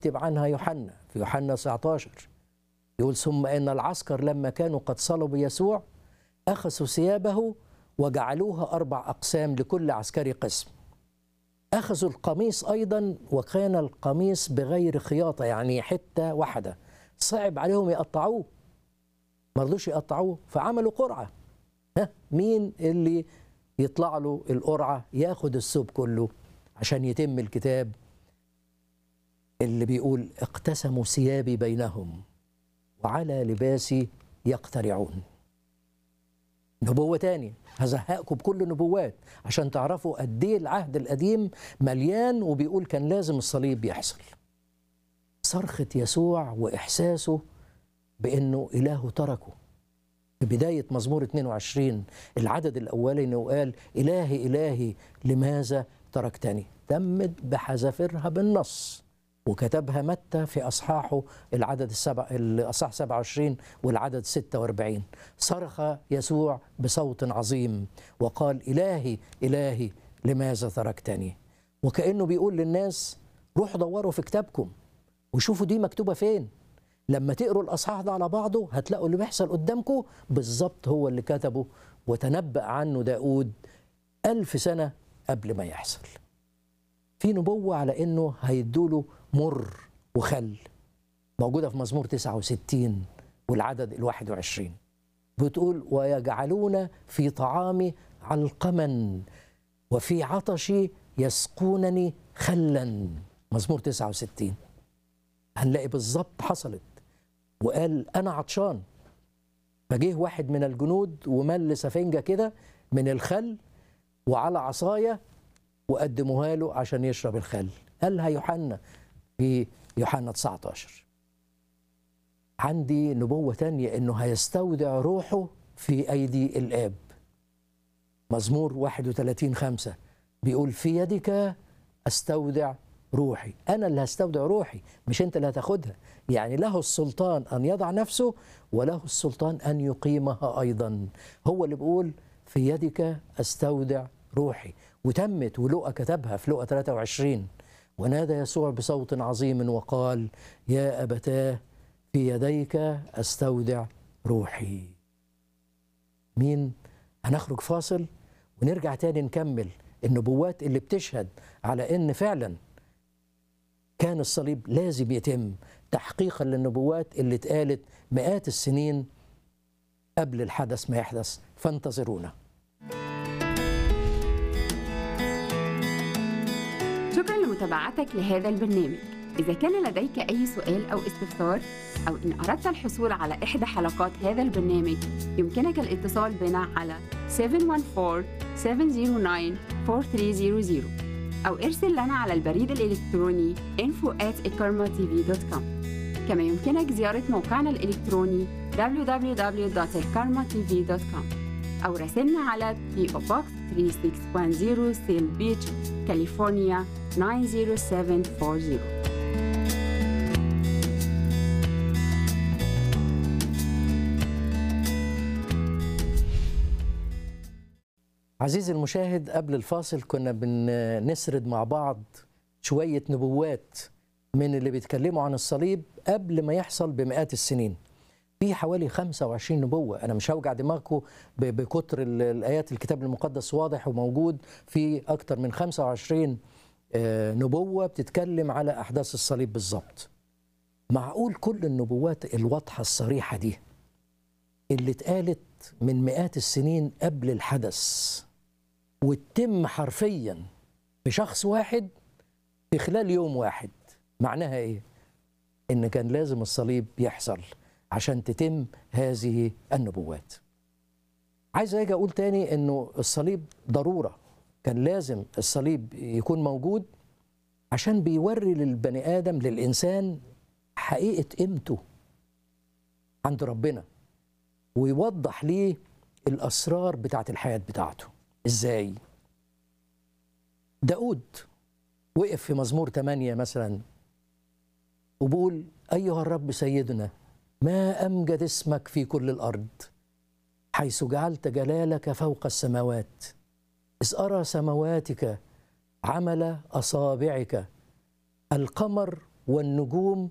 يكتب عنها يوحنا في يوحنا 19 يقول ثم ان العسكر لما كانوا قد صلبوا يسوع اخذوا ثيابه وجعلوها اربع اقسام لكل عسكري قسم اخذوا القميص ايضا وكان القميص بغير خياطه يعني حته واحده صعب عليهم يقطعوه ما رضوش يقطعوه فعملوا قرعه ها مين اللي يطلع له القرعه ياخد الثوب كله عشان يتم الكتاب اللي بيقول اقتسموا ثيابي بينهم وعلى لباسي يقترعون نبوة تاني هزهقكم بكل نبوات عشان تعرفوا قد ايه العهد القديم مليان وبيقول كان لازم الصليب يحصل صرخة يسوع وإحساسه بأنه إله تركه في بداية مزمور 22 العدد الأولاني وقال إلهي إلهي لماذا تركتني تمت بحذافيرها بالنص وكتبها متى في أصحاحه العدد السبع الأصحاح 27 والعدد 46 صرخ يسوع بصوت عظيم وقال إلهي إلهي لماذا تركتني وكأنه بيقول للناس روحوا دوروا في كتابكم وشوفوا دي مكتوبة فين لما تقروا الأصحاح ده على بعضه هتلاقوا اللي بيحصل قدامكم بالظبط هو اللي كتبه وتنبأ عنه داود ألف سنة قبل ما يحصل في نبوة على إنه هيدوله مر وخل موجودة في مزمور 69 والعدد الواحد وعشرين بتقول ويجعلون في طعامي علقما وفي عطشي يسقونني خلا مزمور 69 هنلاقي بالظبط حصلت وقال انا عطشان فجه واحد من الجنود ومل سفنجه كده من الخل وعلى عصايه وقدموها له عشان يشرب الخل قالها يوحنا في يوحنا 19 عندي نبوة تانية انه هيستودع روحه في ايدي الاب مزمور 31 5 بيقول في يدك استودع روحي انا اللي هستودع روحي مش انت اللي هتاخدها يعني له السلطان ان يضع نفسه وله السلطان ان يقيمها ايضا هو اللي بيقول في يدك استودع روحي وتمت ولقى كتبها في لقى 23 ونادى يسوع بصوت عظيم وقال يا ابتاه في يديك استودع روحي مين هنخرج فاصل ونرجع تاني نكمل النبوات اللي بتشهد على ان فعلا كان الصليب لازم يتم تحقيقا للنبوات اللي اتقالت مئات السنين قبل الحدث ما يحدث فانتظرونا شكرا لمتابعتك لهذا البرنامج إذا كان لديك أي سؤال أو استفسار أو إن أردت الحصول على إحدى حلقات هذا البرنامج يمكنك الاتصال بنا على 714-709-4300 أو ارسل لنا على البريد الإلكتروني info at كما يمكنك زيارة موقعنا الإلكتروني www.elkarmatv.com أو راسلنا على PO Box 3610 سيل بيتش كاليفورنيا 90740 عزيزي المشاهد قبل الفاصل كنا بنسرد مع بعض شوية نبوات من اللي بيتكلموا عن الصليب قبل ما يحصل بمئات السنين في حوالي 25 نبوة أنا مش هوجع دماغكم ب- بكتر ال- الآيات الكتاب المقدس واضح وموجود في أكتر من 25 آه، نبوة بتتكلم على أحداث الصليب بالظبط معقول كل النبوات الواضحة الصريحة دي اللي اتقالت من مئات السنين قبل الحدث وتتم حرفيا بشخص واحد في خلال يوم واحد معناها ايه ان كان لازم الصليب يحصل عشان تتم هذه النبوات عايز اجي اقول تاني انه الصليب ضروره كان لازم الصليب يكون موجود عشان بيوري للبني ادم للانسان حقيقه قيمته عند ربنا ويوضح ليه الاسرار بتاعت الحياه بتاعته ازاي داود وقف في مزمور 8 مثلا وبقول ايها الرب سيدنا ما امجد اسمك في كل الارض حيث جعلت جلالك فوق السماوات اذ ارى سمواتك عمل اصابعك القمر والنجوم